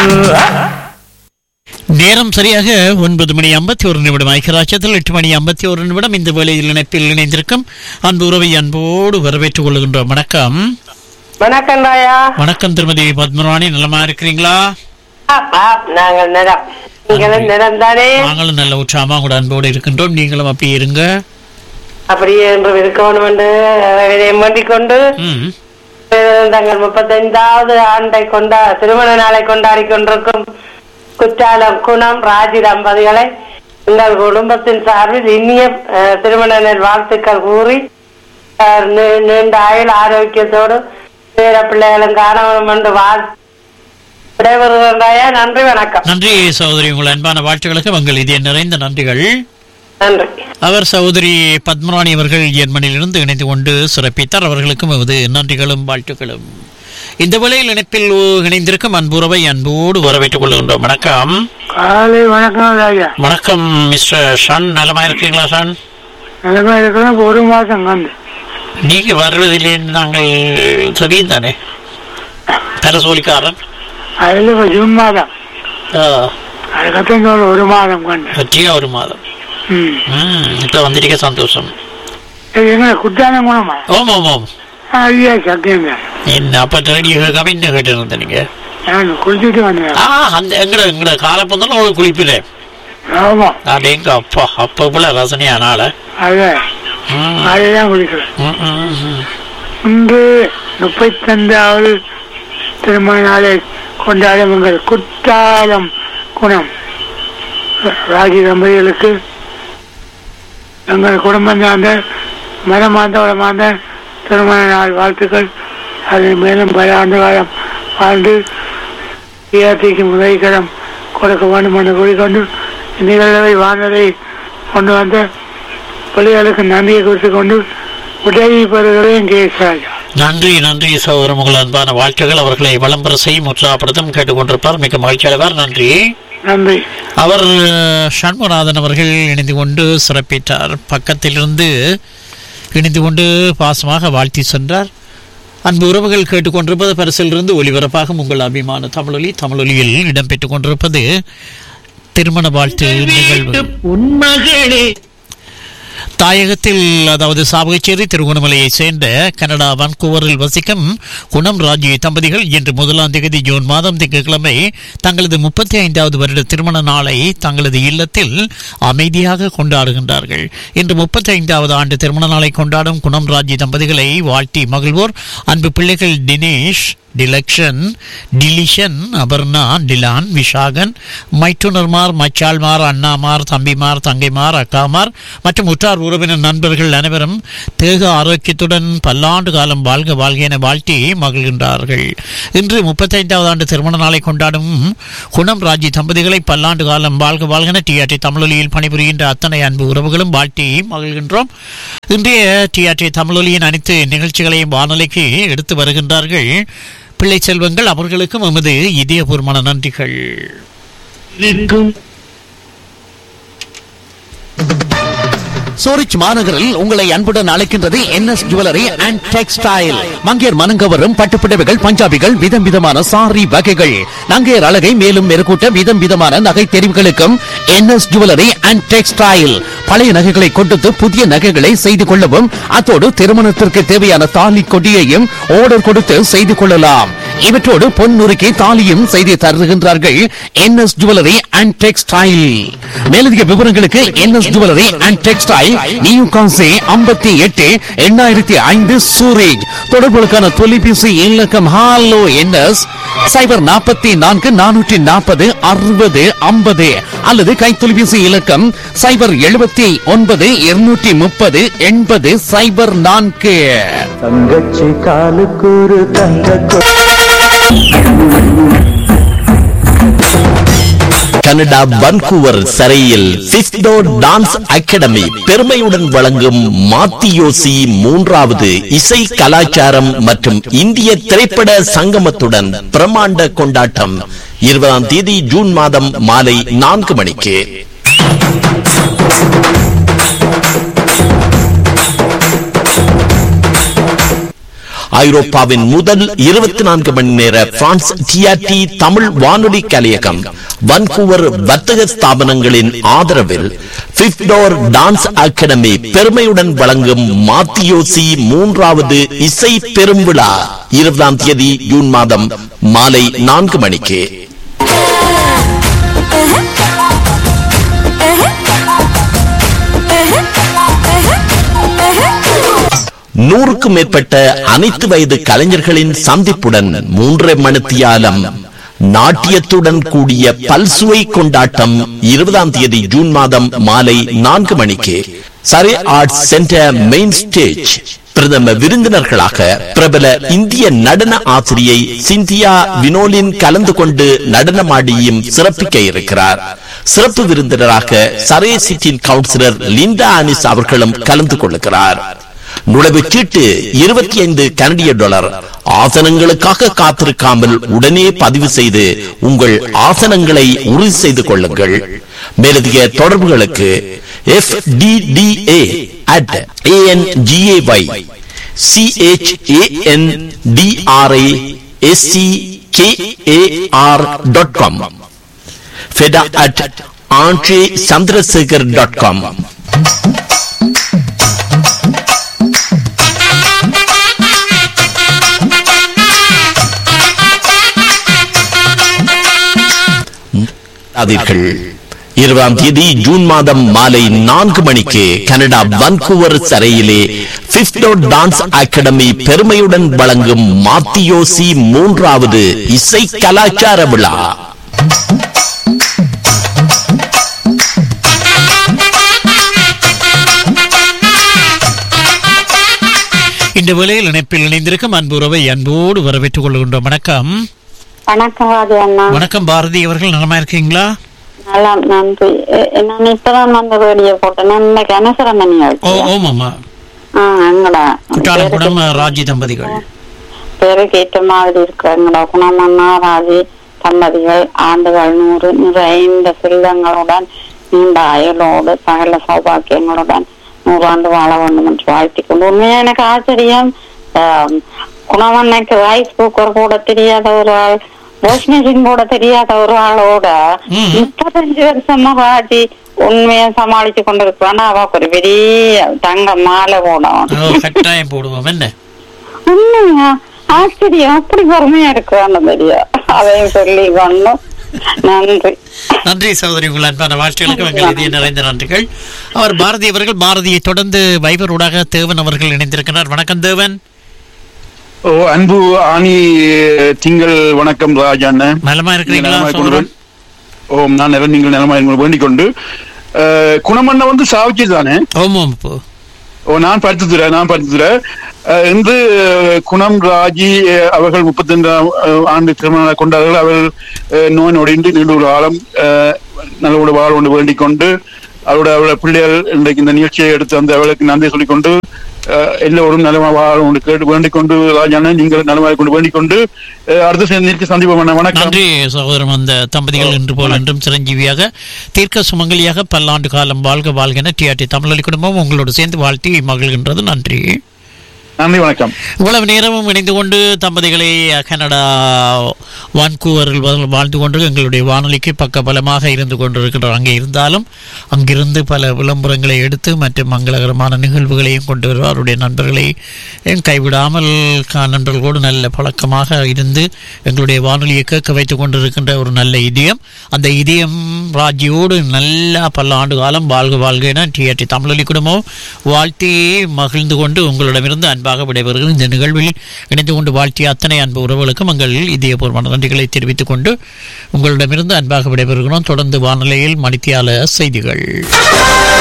நேரம் சரியாக ஒன்பது மணி ஐம்பத்தி ஒரு நிமிடம் ஐக்கியராட்சத்தில் எட்டு மணி ஐம்பத்தி ஒரு நிமிடம் இந்த வேளையில் இணைப்பில் இணைந்திருக்கும் அன்பு உறவை அன்போடு வரவேற்றுக் கொள்கின்றோம் வணக்கம் வணக்கம் ராயா வணக்கம் திருமதி பத்மராணி நலமா இருக்கிறீங்களா நாங்கள் நிறம் நீங்களும் நிறம் தானே நாங்களும் நல்ல உற்சாகமா கூட அன்போடு இருக்கின்றோம் நீங்களும் அப்படி இருங்க அப்படியே என்று இருக்கணும் என்று இதயம் வேண்டிக் கொண்டு ம் தங்கள் முப்பத்தைந்தாவது ஆண்டை கொண்டா திருமண நாளை கொண்டாடி கொண்டிருக்கும் குற்றாலம் குணம் ராஜி தம்பதிகளை எங்கள் குடும்பத்தின் சார்பில் இனிய அஹ், திருமண நாள் வாழ்த்துக்கள் கூறி அஹ், நீ- நீண்ட ஆயுள் ஆரோக்கியத்தோடு பேர பிள்ளைகளும் காணவனும் என்று வாழ் விடைபெறுகின்றாயா நன்றி வணக்கம் நன்றி சகோதரி உங்கள் அன்பான வாழ்த்துக்களுக்கு உங்கள் இதய நிறைந்த நன்றிகள் நன்றி அவர் சகோதரி பத்மராணி அவர்கள் ஜெர்மனியிலிருந்து இணைந்து கொண்டு சிறப்பித்தார் அவர்களுக்கும் எமது நன்றிகளும் வாழ்த்துக்களும் இந்த வேளையில் இணைப்பில் இணைந்திருக்கும் அன்புறவை அன்போடு வரவேற்றுக் கொள்கின்றோம் வணக்கம் காலை வணக்கம் ராஜா வணக்கம் மிஸ்டர் ஷான் நலமா இருக்கீங்களா ஷான் நிலைமை இருக்கிறோம் இப்ப ஒரு மாசம் வந்து நீங்க வருவதில்லை நாங்கள் தெரியும் தானே பரசோலிக்காரன் அதுல இப்ப ஜூன் மாதம் ஆ, அதுக்கப்புறம் சொல்ல ஒரு மாதம் கண்டு வெற்றியா ஒரு மாதம் ம் ம் இப்ப வந்திருக்க சந்தோஷம் இது என்ன குற்றாலம் குணமா ஓம் ஓம் ஓம் ஐயா சத்தியம் தான் என்ன அப்ப ரேடியோ கேட்காம என்ன கேட்டு இருந்தேன் நீங்க நான் குளிச்சுட்டு வந்தேன் ஆ அந்த எங்கட எங்கட காலப்பந்தாலும் உங்களுக்கு குளிப்பில்லை ஆமா அடேங்க அப்பா அப்ப போல ரசனையா நாள அது அதுதான் குளிக்கிறேன் இன்று முப்பத்தஞ்சாவது திருமண நாளை கொண்டாடும் எங்கள் குற்றாலம் குணம் ராஜி தம்பதிகளுக்கு எங்கள் குடும்பம் சார்ந்த மனமார்ந்த உடமார்ந்த திருமண நாள் வாழ்த்துக்கள் அது மேலும் பல ஆண்டு காலம் வாழ்ந்து இயற்கைக்கு உதவிக்கரம் கொடுக்க வேண்டும் என்று கூறிக்கொண்டு நிகழ்வை வாழ்ந்ததை கொண்டு வந்த பிள்ளைகளுக்கு நன்றியை குறித்து கொண்டு உதவி பெறுகிறேன் கே ராஜா நன்றி நன்றி சகோதரம் உங்கள் அன்பான வாழ்த்துகள் அவர்களை விளம்பர செய்யும் உற்சாகப்படுத்தும் கேட்டுக்கொண்டிருப்பார் மிக மகிழ்ச்சி அடைவார் நன்றி நன்றி அவர் சண்முகநாதன் அவர்கள் இணைந்து கொண்டு சிறப்பித்தார் பக்கத்திலிருந்து இணைந்து கொண்டு பாசமாக வாழ்த்தி சென்றார் அன்பு உறவுகள் கேட்டுக்கொண்டிருப்பது பரிசிலிருந்து ஒலிபரப்பாகும் உங்கள் அபிமான தமிழொலி தமிழொலியில் இடம்பெற்றுக் கொண்டிருப்பது திருமண வாழ்த்து நிகழ்வு உன்மகளே தாயகத்தில் அதாவது சாவகச்சேரி திருகோணமலையைச் சேர்ந்த கனடா வான்கூவரில் வசிக்கும் குணம் ராஜி தம்பதிகள் இன்று முதலாம் தேதி ஜூன் மாதம் திங்கட்கிழமை தங்களது முப்பத்தி ஐந்தாவது வருட திருமண நாளை தங்களது இல்லத்தில் அமைதியாக கொண்டாடுகின்றார்கள் இன்று முப்பத்தி ஐந்தாவது ஆண்டு திருமண நாளை கொண்டாடும் குணம் ராஜி தம்பதிகளை வாழ்த்தி மகிழ்வோர் அன்பு பிள்ளைகள் தினேஷ் டிலக்ஷன் டிலிஷன் அபர்ணா டிலான் விஷாகன் மைத்துனர்மார் மச்சாள்மார் அண்ணாமார் தம்பிமார் தங்கைமார் அக்காமார் மற்றும் உற்றார் உறவினர் நண்பர்கள் அனைவரும் தேக ஆரோக்கியத்துடன் பல்லாண்டு காலம் வாழ்க வாழ்க என வாழ்த்தி மகிழ்கின்றார்கள் இன்று முப்பத்தைந்தாவது ஆண்டு திருமண நாளை கொண்டாடும் குணம் ராஜி தம்பதிகளை பல்லாண்டு காலம் வாழ்க வாழ்கென டிஆர்டி தமிழொலியில் பணிபுரிகின்ற அத்தனை அன்பு உறவுகளும் வாழ்த்தி மகிழ்கின்றோம் இன்றைய டிஆர்டி தமிழொலியின் அனைத்து நிகழ்ச்சிகளையும் வானொலிக்கு எடுத்து வருகின்றார்கள் பிள்ளை செல்வங்கள் அவர்களுக்கும் எமது இதயபூர்வமான நன்றிகள் இருக்கும் சூரிச் மாநகரில் உங்களை அன்புடன் அழைக்கின்றது என்எஸ் ஜுவல்லரி அண்ட் டெக்ஸ்டைல் மங்கையர் மனங்கவரும் பட்டுப்புடவைகள் பஞ்சாபிகள் விதம் விதமான சாரி வகைகள் நங்கையர் அழகை மேலும் மெருகூட்ட விதம் விதமான நகை தெரிவுகளுக்கும் என்எஸ் ஜுவல்லரி அண்ட் டெக்ஸ்டைல் பழைய நகைகளை கொடுத்து புதிய நகைகளை செய்து கொள்ளவும் அத்தோடு திருமணத்திற்கு தேவையான தாலி கொடியையும் ஆர்டர் கொடுத்து செய்து கொள்ளலாம் இவற்றோடு பொன் நுறுக்கி தாலியும் செய்து தருகின்றார்கள் என்எஸ் ஜுவல்லரி அண்ட் டெக்ஸ்டைல் மேலதிக விவரங்களுக்கு NS jewellery and textile new கான்சி ஐம்பத்தி எட்டு எண்ணாயிரத்தி ஐந்து சூரேஜ் தொடர்புகளுக்கான தொலைபேசி இலக்கம் ஹாலோ என்எஸ் சைபர் நாற்பத்தி நான்கு நானூற்றி நாற்பது அறுபது ஐம்பது அல்லது கைத்தொலைபேசி இலக்கம் சைபர் எழுபத்தி ஒன்பது இருநூற்றி முப்பது எண்பது சைபர் நான்கு தங்கச்சி காலுக்கூறு தங்க கனடா வன்கூவர் சரையில் சிஸ்டோ டான்ஸ் அகாடமி பெருமையுடன் வழங்கும் மாத்தியோசி மூன்றாவது இசை கலாச்சாரம் மற்றும் இந்திய திரைப்பட சங்கமத்துடன் பிரமாண்ட கொண்டாட்டம் இருபதாம் தேதி ஜூன் மாதம் மாலை நான்கு மணிக்கு ஐரோப்பாவின் முதல் இருபத்தி நான்கு மணி நேர பிரான்ஸ் டிஆர்டி தமிழ் வானொலி கலையகம் வன்கூவர் வர்த்தக ஸ்தாபனங்களின் ஆதரவில் பிப்டோர் டான்ஸ் அகாடமி பெருமையுடன் வழங்கும் மாத்தியோசி மூன்றாவது இசை பெரும்விழா இருபதாம் தேதி ஜூன் மாதம் மாலை நான்கு மணிக்கு நூறுக்கும் மேற்பட்ட அனைத்து வயது கலைஞர்களின் சந்திப்புடன் மூன்றரை மணித்தியாலம் நாட்டியத்துடன் கூடிய பல்சுவை கொண்டாட்டம் இருபதாம் தேதி ஜூன் மாதம் மாலை நான்கு மணிக்கு Surrey arts centre main stage பிரதம விருந்தினர்களாக பிரபல இந்திய நடன ஆசிரியை சிந்தியா வினோலின் கலந்து கொண்டு நடனமாடியும் சிறப்பிக்க இருக்கிறார் சிறப்பு விருந்தினராக சரே சிட்டின் கவுன்சிலர் லிண்டா அனிஸ் அவர்களும் கலந்து கொள்ளுகிறார் நுழைவுச் சீட்டு இருபத்தி ஐந்து கனடிய டாலர் ஆசனங்களுக்காக காத்திருக்காமல் உடனே பதிவு செய்து உங்கள் ஆசனங்களை உறுதி செய்து கொள்ளுங்கள் மேலதிக தொடர்புகளுக்கு F T T A at ANGAY CHAN TRI SC KAR dot com ஃபெடா at Andre Chandrasekar dot com அதிர்கள் இருபதாம் தேதி ஜூன் மாதம் மாலை நான்கு மணிக்கு கனடா வன்கூவர் சரையிலே பிப்டோ டான்ஸ் அகாடமி பெருமையுடன் வழங்கும் மாத்தியோசி மூன்றாவது இசை கலாச்சார விழா இந்த வேளையில் இணைப்பில் இணைந்திருக்கும் அன்பு உறவை அன்போடு வரவேற்றுக் கொள்கின்றோம் வணக்கம் வணக்கம் ராஜு அண்ணா வணக்கம் பாரதி அவர்கள் நலமா இருக்கீங்களா நல்லா நன்றி எ- நான் இப்பதான் வந்து ரேடியோ போட்டேன் இன்னைக்கு அனுசரமணி ஓ ஓமாமா ஆ எங்கடா குற்றாலங்குடம் ராஜி தம்பதிகள் பேருக்கு ஏற்ற மாதிரி இருக்கு எங்கடா குணமண்ணா ராஜி தம்பதிகள் ஆண்டுகள் நூறு நிறைந்த செல்வங்களுடன் நீண்ட அயலோடு சகல சௌபாக்கியங்களுடன் நூறாண்டு வாழ வேண்டும் என்று வாழ்த்திக் கொண்டு உண்மையா எனக்கு ஆச்சரியம் ஆம், குணமண்ணைக்கு ரைஸ் குக்கர் கூட தெரியாத ஒரு ஆள் வாஷ் மிஷின் கூட தெரியாத ஒரு ஆளோட ம். முப்பத்தஞ்சு வருஷமா ராஜி உண்மையா சமாளிச்சு கொண்டிருக்கிறான் அவக்கு ஒரு பெரிய தங்க மாலை போடணும் ஓ, கட்டாயம் போடுவோம் என்ன உண்மையா ஆச்சரியம் அப்படி பொறுமையா இருக்கிறான்னு தெரியும் அதையும் சொல்லி கொண்டு நன்றி நன்றி சகோதரி உங்கள் அன்பான வாழ்த்துகளுக்கு எங்கள் இதய நிறைந்த நன்றிகள் அவர் பாரதி அவர்கள் பாரதியை தொடர்ந்து வைபர் ஊடாக தேவன் அவர்கள் இணைந்திருக்கிறார் வணக்கம் தேவன் ஓ அன்பு ஆணி திங்கள் வணக்கம் ராஜா அண்ணன் நலமா இருக்கிறீங்களா நலமாய் கொண்டு சகோதரன்? ஓம் நான் நிற நீங்கள் நிலமாய் வேண்டிக் கொண்டு அஹ், குணமண்ண வந்து சாவிச்சு தானே ஓமோம் இப்போ ஓ நான் படித்துற நான் படித்துற இன்று அஹ், குணம் ராஜி அஹ், அவர்கள் முப்பத்தைந்தாம் அஹ், ஆண்டு திருமண கொண்டார்கள் அவர்கள் அஹ், நோய் நொடிந்து நீண்ட ஆழம் நல்லோடு வாழ கொண்டு வேண்டிக் கொண்டு அவரோட அவரோட பிள்ளைகள் இன்றைக்கு இந்த நிகழ்ச்சியை எடுத்து வந்து அவளுக்கு நன்றி சொல்லிக்கொண்டு அஹ், எல்லோரும் நலமாக வாழ கொண்டு கேட்டு வேண்டிக் கொண்டு ராஜான நீங்கள் நலமாக கொண்டு வேண்டிக் கொண்டு அஹ், அடுத்த சேர்ந்து சந்திப்போம் அண்ணா. வணக்கம் நன்றி சகோதரன் அந்த தம்பதிகள் இன்று போல் என்றும் சிரஞ்சீவியாக தீர்க்க சுமங்கலியாக பல்லாண்டு காலம் வாழ்க வாழ்கென டிஆர்டி தமிழொலி குடும்பம் உங்களோடு சேர்ந்து வாழ்த்தி மகிழ்கின்றது நன்றி நன்றி வணக்கம் இவ்வளவு நேரமும் இணைந்து கொண்டு தம்பதிகளை கனடா வான்கூவரில் வா- வாழ்ந்து கொண்டு எங்களுடைய வானொலிக்கு பக்கபலமாக இருந்து கொண்டிருக்கிறார் அங்கே இருந்தாலும் அங்கிருந்து பல விளம்பரங்களை எடுத்து மற்றும் மங்களகரமான நிகழ்வுகளையும் கொண்டு வருவார் அவருடைய நண்பர்களை ஏன் கைவிடாமல் கா- நண்பர்களோடு நல்ல பழக்கமாக இருந்து எங்களுடைய வானொலியை கேட்க வைத்துக் கொண்டிருக்கின்ற ஒரு நல்ல இதயம் அந்த இதயம் ராஜியோடு நல்ல பல ஆண்டு காலம் வாழ்க வாழ்க என டிஆர்டி தமிழொலி குடும்பம் வாழ்த்தி மகிழ்ந்து கொண்டு உங்களிடமிருந்து அன்பாக விடைபெறுகிறேன் இந்த நிகழ்வில் இணைந்து கொண்டு வாழ்த்திய அத்தனை அன்பு உறவுகளுக்கும் எங்கள் இதயபூர்வமான நன்றிகளை தெரிவித்துக் கொண்டு உங்களிடமிருந்து அன்பாக விடைபெறுகிறோம் தொடர்ந்து வானொலியில் மணித்தியால செய்திகள்